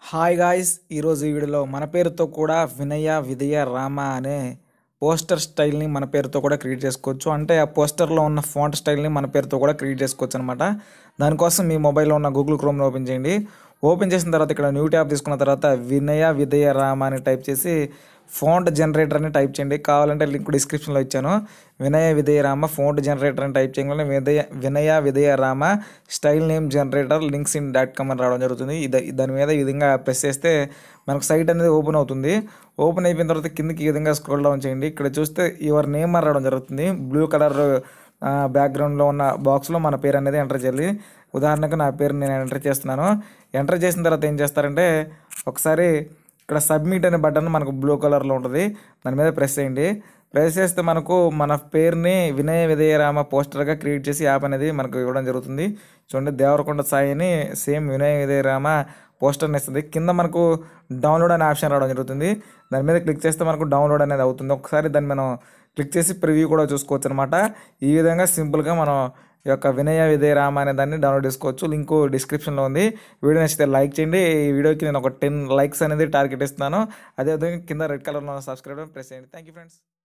hi guys ఈరోజు ఈ వీడియోలో మన పేరుతో కూడా వినయ విదయ రామ అనే పోస్టర్ స్టైల్ని మన పేరుతో కూడా క్రియేట్ చేసుకోవచ్చు అంటే ఆ పోస్టర్లో ఉన్న ఫాంట్ స్టైల్ని మన పేరుతో కూడా క్రియేట్ చేసుకోవచ్చు అనమాట దానికోసం మీ మొబైల్లో ఉన్న గూగుల్ క్రోమ్ని ఓపెన్ చేయండి ఓపెన్ చేసిన తర్వాత ఇక్కడ న్యూ ట్యాబ్ తీసుకున్న తర్వాత వినయ విదయ రామ అని టైప్ చేసి ఫాంట్ జనరేటర్ అని టైప్ చేయండి కావాలంటే లింక్ డిస్క్రిప్షన్లో ఇచ్చాను వినయ విదయ రామ ఫాంట్ జనరేటర్ అని టైప్ చేయగానే Vidheya Vinaya Vidheya Rama style name generator links in dot com అని రావడం జరుగుతుంది ఇది దాని మీద ఈ విధంగా ప్రెస్ చేస్తే మనకు సైట్ అనేది ఓపెన్ అవుతుంది ఓపెన్ అయిపోయిన తర్వాత కిందకి ఈ విధంగా స్క్రోల్ డౌన్ చేయండి ఇక్కడ చూస్తే యువర్ నేమ్ అని రావడం జరుగుతుంది బ్లూ కలర్ బ్యాక్గ్రౌండ్లో ఉన్న బాక్స్లో మన పేరు అనేది ఎంటర్ చేయాలి ఉదాహరణకు నా పేరు నేను ఎంటర్ చేస్తున్నాను ఎంటర్ చేసిన తర్వాత ఏం చేస్తారంటే ఒకసారి ఇక్కడ సబ్మిట్ అనే బటన్ మనకు బ్లూ కలర్లో ఉంటుంది దాని మీద ప్రెస్ చేయండి ప్రెస్ చేస్తే మనకు మన పేరుని వినయ విదయరామ పోస్టర్గా క్రియేట్ చేసి యాప్ అనేది మనకు ఇవ్వడం జరుగుతుంది చూడండి దేవరకొండ సాయి అని సేమ్ వినయ విదయరామ పోస్టర్ని ఇస్తుంది కింద మనకు డౌన్లోడ్ అనే ఆప్షన్ రావడం జరుగుతుంది దాని మీద క్లిక్ చేస్తే మనకు డౌన్లోడ్ అనేది అవుతుంది ఒకసారి దాన్ని మనం క్లిక్ చేసి ప్రివ్యూ కూడా చూసుకోవచ్చు అనమాట ఈ విధంగా సింపుల్గా మనం ఈ యొక్క వినయ విదయ రామ అనే దాన్ని డౌన్లోడ్ చేసుకోవచ్చు లింక్ డిస్క్రిప్షన్లో ఉంది వీడియో నచ్చితే లైక్ చేయండి ఈ వీడియోకి నేను ఒక టెన్ లైక్స్ అనేది టార్గెట్ ఇస్తున్నాను అదేవిధంగా కింద రెడ్ కలర్లో సబ్స్క్రైబ్ ప్రెస్ చేయండి థ్యాంక్ యూ ఫ్రెండ్స్